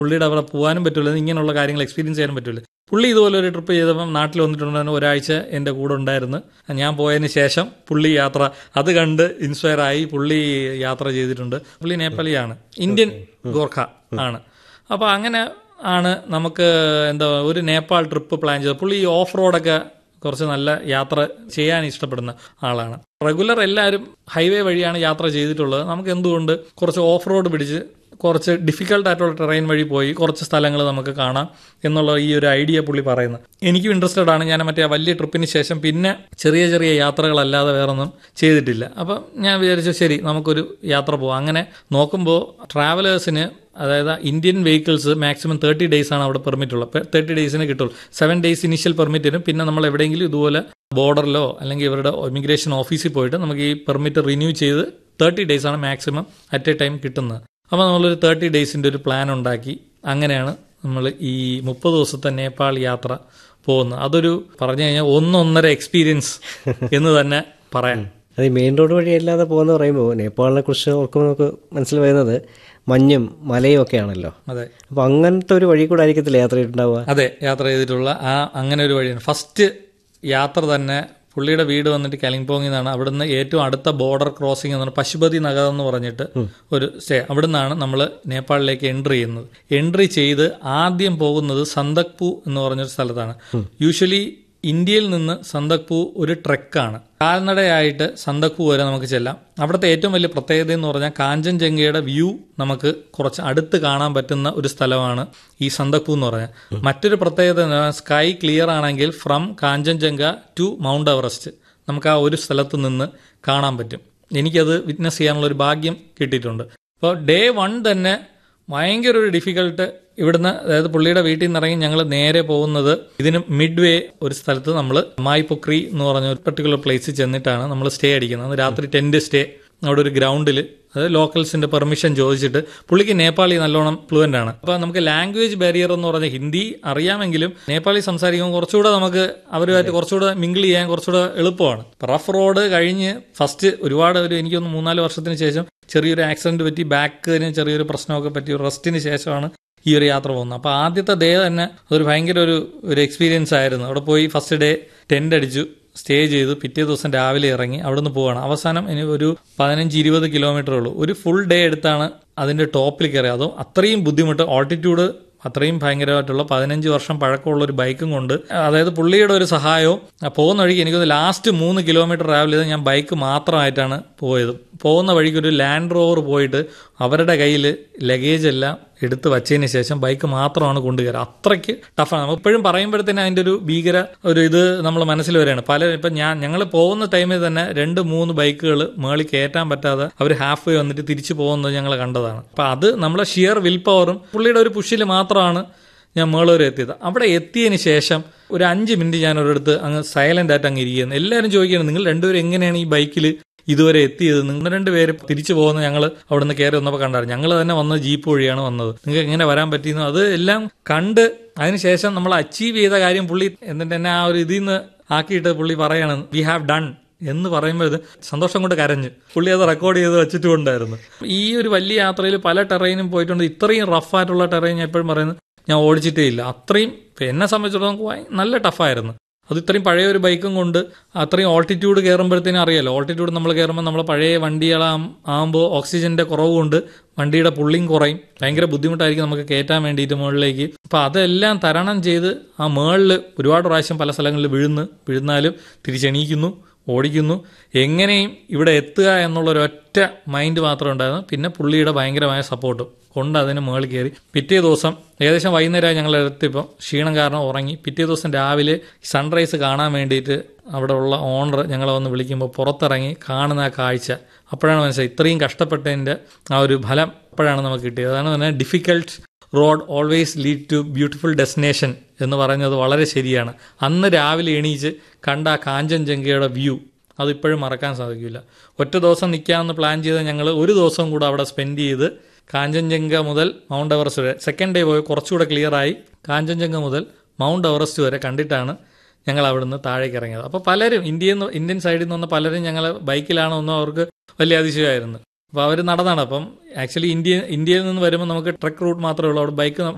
പുള്ളിയുടെ അവിടെ പോകാനും പറ്റില്ല ഇങ്ങനെയുള്ള കാര്യങ്ങൾ എക്സ്പീരിയൻസ് ചെയ്യാനും പറ്റില്ല പുള്ളി ഇതുപോലെ ഒരു ട്രിപ്പ് ചെയ്തപ്പം നാട്ടിൽ വന്നിട്ടുണ്ടായിരുന്നു ഒരാഴ്ച എൻ്റെ കൂടെ ഉണ്ടായിരുന്നു ഞാൻ പോയതിന് ശേഷം പുള്ളി യാത്ര അത് കണ്ട് ഇൻസ്പയർ ആയി പുള്ളി യാത്ര ചെയ്തിട്ടുണ്ട് പുള്ളി നേപ്പാളിയാണ് ഇന്ത്യൻ ഗോർഖ ആണ് അപ്പോൾ അങ്ങനെ ആണ് നമുക്ക് എന്താ ഒരു നേപ്പാൾ ട്രിപ്പ് പ്ലാൻ ചെയ്തത് പുള്ളി ഈ ഓഫ് റോഡൊക്കെ കുറച്ച് നല്ല യാത്ര ചെയ്യാൻ ഇഷ്ടപ്പെടുന്ന ആളാണ് റെഗുലർ എല്ലാവരും ഹൈവേ വഴിയാണ് യാത്ര ചെയ്തിട്ടുള്ളത് നമുക്ക് എന്തുകൊണ്ട് കുറച്ച് ഓഫ് റോഡ് പിടിച്ച് കുറച്ച് ഡിഫിക്കൽട്ട് ആയിട്ടുള്ള ടെറൈൻ വഴി പോയി കുറച്ച് സ്ഥലങ്ങൾ നമുക്ക് കാണാം എന്നുള്ള ഈ ഒരു ഐഡിയ പുള്ളി പറയുന്നത് എനിക്കും ഇൻട്രസ്റ്റഡ് ആണ് ഞാൻ മറ്റേ ആ വലിയ ട്രിപ്പിന് ശേഷം പിന്നെ ചെറിയ ചെറിയ യാത്രകളല്ലാതെ വേറൊന്നും ചെയ്തിട്ടില്ല അപ്പം ഞാൻ വിചാരിച്ചു ശരി നമുക്കൊരു യാത്ര പോവാം അങ്ങനെ നോക്കുമ്പോൾ ട്രാവലേഴ്സിന് അതായത് Indian vehicles maximum thirty days ആണ് അവിടെ പെർമിറ്റ് ഉള്ളത് തേർട്ടി ഡേയ്സിന് കിട്ടുള്ളൂ സെവൻ ഡേയ്സ് ഇനിഷ്യൽ പെർമിറ്റിന് പിന്നെ നമ്മൾ എവിടെയെങ്കിലും ഇതുപോലെ ബോർഡറിലോ അല്ലെങ്കിൽ ഇവരുടെ ഇമിഗ്രേഷൻ ഓഫീസിൽ പോയിട്ട് നമുക്ക് ഈ പെർമിറ്റ് റിന്യൂ ചെയ്ത് തേർട്ടി ഡേയ്സ് ആണ് മാക്സിമം അറ്റ് എ ടൈം കിട്ടുന്നത് അപ്പോൾ നമ്മളൊരു തേർട്ടി ഡേയ്സിൻ്റെ ഒരു പ്ലാൻ ഉണ്ടാക്കി അങ്ങനെയാണ് നമ്മൾ ഈ മുപ്പത് ദിവസത്തെ നേപ്പാൾ യാത്ര പോകുന്നത് അതൊരു പറഞ്ഞു കഴിഞ്ഞാൽ ഒന്നൊന്നര എക്സ്പീരിയൻസ് എന്ന് തന്നെ പറയാം അത് ഈ മെയിൻ റോഡ് വഴി അല്ലാതെ പോകുന്ന പറയുമ്പോൾ നേപ്പാളിനെ കുറിച്ച് ഓർക്കുമ്പോൾ നമുക്ക് മനസ്സിൽ വരുന്നത് മഞ്ഞും മലയും ഒക്കെ ആണല്ലോ അതെ അപ്പോൾ അങ്ങനത്തെ ഒരു വഴി കൂടെ ആയിരിക്കത്തില്ല യാത്ര ചെയ്തിട്ടുണ്ടാവുക അതെ യാത്ര ചെയ്തിട്ടുള്ള ആ അങ്ങനെ ഒരു വഴിയാണ് ഫസ്റ്റ് യാത്ര തന്നെ പുള്ളിയുടെ വീട് വന്നിട്ട് കലിംപോങ്ങിൽ നിന്നാണ് അവിടുന്ന് ഏറ്റവും അടുത്ത ബോർഡർ ക്രോസിംഗ് എന്ന് പറഞ്ഞാൽ പശുപതി നഗർ എന്ന് പറഞ്ഞിട്ട് ഒരു സ്റ്റേ അവിടുന്നാണ് നമ്മൾ നേപ്പാളിലേക്ക് എൻട്രി ചെയ്യുന്നത് എൻട്രി ചെയ്ത് ആദ്യം പോകുന്നത് സന്തക്പു എന്ന് പറഞ്ഞൊരു സ്ഥലത്താണ് യൂഷ്വലി ഇന്ത്യയിൽ നിന്ന് സന്തക്പു ഒരു ട്രെക്കാണ് കാൽനടയായിട്ട് സന്തക്പു വരെ നമുക്ക് ചെല്ലാം അവിടുത്തെ ഏറ്റവും വലിയ പ്രത്യേകത എന്ന് പറഞ്ഞാൽ കാഞ്ചൻജംഗയുടെ വ്യൂ നമുക്ക് കുറച്ച് അടുത്ത് കാണാൻ പറ്റുന്ന ഒരു സ്ഥലമാണ് ഈ സന്തക്പു എന്ന് പറഞ്ഞാൽ മറ്റൊരു പ്രത്യേകത എന്ന് പറഞ്ഞാൽ സ്കൈ ക്ലിയർ ആണെങ്കിൽ from Kanchenjunga to Mount Everest നമുക്ക് ആ ഒരു സ്ഥലത്ത് നിന്ന് കാണാൻ പറ്റും എനിക്കത് വിറ്റ്നസ് ചെയ്യാനുള്ള ഒരു ഭാഗ്യം കിട്ടിയിട്ടുണ്ട് അപ്പോൾ ഡേ വൺ തന്നെ ഭയങ്കര ഒരു ഡിഫിക്കൽട്ട് ഇവിടുന്ന് അതായത് പുള്ളിയുടെ വീട്ടിൽ നിന്ന് ഇറങ്ങി ഞങ്ങൾ നേരെ പോകുന്നത് ഇതിന് മിഡ് വേ ഒരു സ്ഥലത്ത് നമ്മൾ മായി പൊക്രി എന്ന് പറഞ്ഞ ഒരു പെർട്ടിക്കുലർ പ്ലേസിൽ ചെന്നിട്ടാണ് നമ്മൾ സ്റ്റേ അടിക്കുന്നത് രാത്രി ടെന്റ് സ്റ്റേ അവിടെ ഒരു ഗ്രൗണ്ടിൽ അത് ലോക്കൽസിന്റെ പെർമിഷൻ ചോദിച്ചിട്ട് പുള്ളിക്ക് നേപ്പാളി നല്ലോണം ഫ്ലുവൻ്റ് ആണ് അപ്പോൾ നമുക്ക് ലാംഗ്വേജ് ബാരിയർ എന്ന് പറഞ്ഞ ഹിന്ദി അറിയാമെങ്കിലും നേപ്പാളി സംസാരിക്കുമ്പോൾ കുറച്ചുകൂടെ നമുക്ക് അവരുമായിട്ട് കുറച്ചുകൂടെ മിങ്കിൾ ചെയ്യാൻ കുറച്ചുകൂടെ എളുപ്പമാണ് റഫ് റോഡ് കഴിഞ്ഞ് ഫസ്റ്റ് ഒരുപാട് ഒരു എനിക്കൊന്ന് മൂന്നാല് വർഷത്തിന് ശേഷം ചെറിയൊരു ആക്സിഡന്റ് പറ്റി ബാക്കിന് ചെറിയൊരു പ്രശ്നമൊക്കെ പറ്റി റെസ്റ്റിന് ശേഷമാണ് ഈ ഒരു യാത്ര പോകുന്നത് അപ്പോൾ ആദ്യത്തെ ഡേ തന്നെ അതൊരു ഭയങ്കര ഒരു ഒരു എക്സ്പീരിയൻസ് ആയിരുന്നു അവിടെ പോയി ഫസ്റ്റ് ഡേ ടെന്റ് അടിച്ചു സ്റ്റേ ചെയ്തു പിറ്റേ ദിവസം രാവിലെ ഇറങ്ങി അവിടുന്ന് പോവാണ് അവസാനം ഇനി ഒരു പതിനഞ്ച് ഇരുപത് കിലോമീറ്റർ ഉള്ളൂ ഒരു ഫുൾ ഡേ എടുത്താണ് അതിന്റെ ടോപ്പിൽ കയറി അതും അത്രയും ബുദ്ധിമുട്ട് ഓൾട്ടിറ്റ്യൂഡ് അത്രയും ഭയങ്കരമായിട്ടുള്ള പതിനഞ്ച് വർഷം പഴക്കമുള്ള ഒരു ബൈക്കും കൊണ്ട് അതായത് പുള്ളിയുടെ ഒരു സഹായവും പോകുന്ന വഴിക്ക് എനിക്കൊന്ന് ലാസ്റ്റ് മൂന്ന് കിലോമീറ്റർ ട്രാവൽ ചെയ്ത് ഞാൻ ബൈക്ക് മാത്രമായിട്ടാണ് പോയത് പോകുന്ന വഴിക്ക് ഒരു ലാൻഡ് റോവർ പോയിട്ട് അവരുടെ കയ്യിൽ ലഗേജ് എല്ലാം എടുത്ത് വച്ചതിന് ശേഷം ബൈക്ക് മാത്രമാണ് കൊണ്ടുകയറുക അത്രയ്ക്ക് ടഫാണ് നമ്മൾ ഇപ്പോഴും പറയുമ്പോഴത്തേന് അതിന്റെ ഒരു ഭീകര ഒരു ഇത് നമ്മൾ മനസ്സിൽ വരികയാണ് പല ഇപ്പം ഞാൻ ഞങ്ങൾ പോകുന്ന ടൈമിൽ തന്നെ രണ്ട് മൂന്ന് ബൈക്കുകൾ മേളിൽ കയറ്റാൻ പറ്റാതെ അവർ ഹാഫ് വേ വന്നിട്ട് തിരിച്ചു പോകുന്നത് ഞങ്ങൾ കണ്ടതാണ് അപ്പം അത് നമ്മളെ ഷിയർ വിൽ പവറും പുള്ളിയുടെ ഒരു പുഷിൽ മാത്രമാണ് ഞാൻ മേളൂർ എത്തിയത് അവിടെ എത്തിയതിന് ശേഷം ഒരു അഞ്ച് മിനിറ്റ് ഞാൻ ഒരിടത്ത് അങ്ങ് സൈലന്റ് ആയിട്ട് അങ്ങ് ഇരിക്കുന്നത് എല്ലാവരും ചോദിക്കുകയാണ് നിങ്ങൾ രണ്ടുപേരും എങ്ങനെയാണ് ഈ ബൈക്കിൽ ഇതുവരെ എത്തിയത് നിങ്ങൾ രണ്ടുപേര് തിരിച്ചു പോകുന്ന ഞങ്ങൾ അവിടെ നിന്ന് കയറി വന്നപ്പോൾ കണ്ടായിരുന്നു ഞങ്ങൾ തന്നെ വന്നത് ജീപ്പ് വഴിയാണ് വന്നത് നിങ്ങൾക്ക് എങ്ങനെ വരാൻ പറ്റിയെന്ന് അത് എല്ലാം കണ്ട് അതിനുശേഷം നമ്മൾ അച്ചീവ് ചെയ്ത കാര്യം പുള്ളി എന്നിട്ട് എന്നെ ആ ഒരു ഇതിൽ നിന്ന് ആക്കിയിട്ട് പുള്ളി പറയാണ് വി ഹാവ് ഡൺ എന്ന് പറയുമ്പോൾ ഇത് സന്തോഷം കൊണ്ട് കരഞ്ഞു പുള്ളി അത് റെക്കോർഡ് ചെയ്ത് വെച്ചിട്ടുണ്ടായിരുന്നു ഈ ഒരു വലിയ യാത്രയിൽ പല ടെറൈനും പോയിട്ടുണ്ട് ഇത്രയും റഫായിട്ടുള്ള ടെറൈൻ ഞാൻ എപ്പോഴും പറയുന്നത് ഞാൻ ഓടിച്ചിട്ടേ ഇല്ല അത്രയും എന്നെ സംബന്ധിച്ചിടത്തോളം നല്ല ടഫായിരുന്നു അത് ഇത്രയും പഴയ ഒരു ബൈക്കും കൊണ്ട് അത്രയും ഓൾട്ടിറ്റ്യൂഡ് കയറുമ്പോഴത്തേനും അറിയാലോ ഓൾട്ടിറ്റ്യൂഡ് നമ്മൾ കയറുമ്പോൾ നമ്മൾ പഴയ വണ്ടികളാം ആകുമ്പോൾ ഓക്സിജന്റെ കുറവ് കൊണ്ട് വണ്ടിയുടെ പുള്ളിങ് കുറയും ഭയങ്കര ബുദ്ധിമുട്ടായിരിക്കും നമുക്ക് കയറ്റാൻ വേണ്ടിയിട്ട് മുകളിലേക്ക് അപ്പൊ അതെല്ലാം തരണം ചെയ്ത് ആ മേളിൽ ഒരുപാട് പ്രാവശ്യം പല സ്ഥലങ്ങളിൽ വീഴുന്നു വീഴുന്നാലും തിരിച്ചെണീക്കുന്നു ഓടിക്കുന്നു എങ്ങനെയും ഇവിടെ എത്തുക എന്നുള്ള ഒരൊറ്റ മൈൻഡ് മാത്രമേ ഉണ്ടായിരുന്നു പിന്നെ പുള്ളിയുടെ ഭയങ്കരമായ സപ്പോർട്ടും കൊണ്ട് അതിന് മുകളിൽ കയറി പിറ്റേ ദിവസം ഏകദേശം വൈകുന്നേരമായി ഞങ്ങൾ എത്തിയപ്പോൾ ക്ഷീണം കാരണം ഉറങ്ങി പിറ്റേ ദിവസം രാവിലെ സൺറൈസ് കാണാൻ വേണ്ടിയിട്ട് അവിടെ ഉള്ള ഓണർ ഞങ്ങളെ വന്ന് വിളിക്കുമ്പോൾ പുറത്തിറങ്ങി കാണുന്ന ആ കാഴ്ച അപ്പോഴാണ് മനസ്സിലായി ഇത്രയും കഷ്ടപ്പെട്ടതിൻ്റെ ആ ഒരു ഫലം അപ്പോഴാണ് നമുക്ക് കിട്ടിയത് അതാണ് തന്നെ difficult road always lead to beautiful destination എന്ന് പറയുന്നത് വളരെ ശരിയാണ് അന്ന് രാവിലെ എണീച്ച് കണ്ട ആ കാഞ്ചൻജംഗയുടെ വ്യൂ അതിപ്പോഴും മറക്കാൻ സാധിക്കില്ല ഒറ്റ ദിവസം നിൽക്കാമെന്ന് പ്ലാൻ ചെയ്ത് ഞങ്ങൾ ഒരു ദിവസം കൂടെ അവിടെ സ്പെൻഡ് ചെയ്ത് കാഞ്ചൻജംഗ മുതൽ മൗണ്ട് എവറസ്റ്റ് വരെ സെക്കൻഡ് ഡേ പോയി കുറച്ചുകൂടെ ക്ലിയർ ആയി കാഞ്ചൻജംഗ മുതൽ മൗണ്ട് എവറസ്റ്റ് വരെ കണ്ടിട്ടാണ് ഞങ്ങൾ അവിടുന്ന് താഴേക്ക് ഇറങ്ങിയത് അപ്പോൾ പലരും ഇന്ത്യയിൽ നിന്ന് ഇന്ത്യൻ സൈഡിൽ നിന്ന് വന്ന പലരും ഞങ്ങൾ ബൈക്കിലാണോ ഒന്നും അവർക്ക് വലിയ അതിശയമായിരുന്നു അപ്പോൾ അവർ നടന്നാണ് അപ്പം ആക്ച്വലി ഇന്ത്യ ഇന്ത്യയിൽ നിന്ന് വരുമ്പോൾ നമുക്ക് ട്രക്ക് റൂട്ട് മാത്രമേ ഉള്ളൂ അവിടെ ബൈക്ക്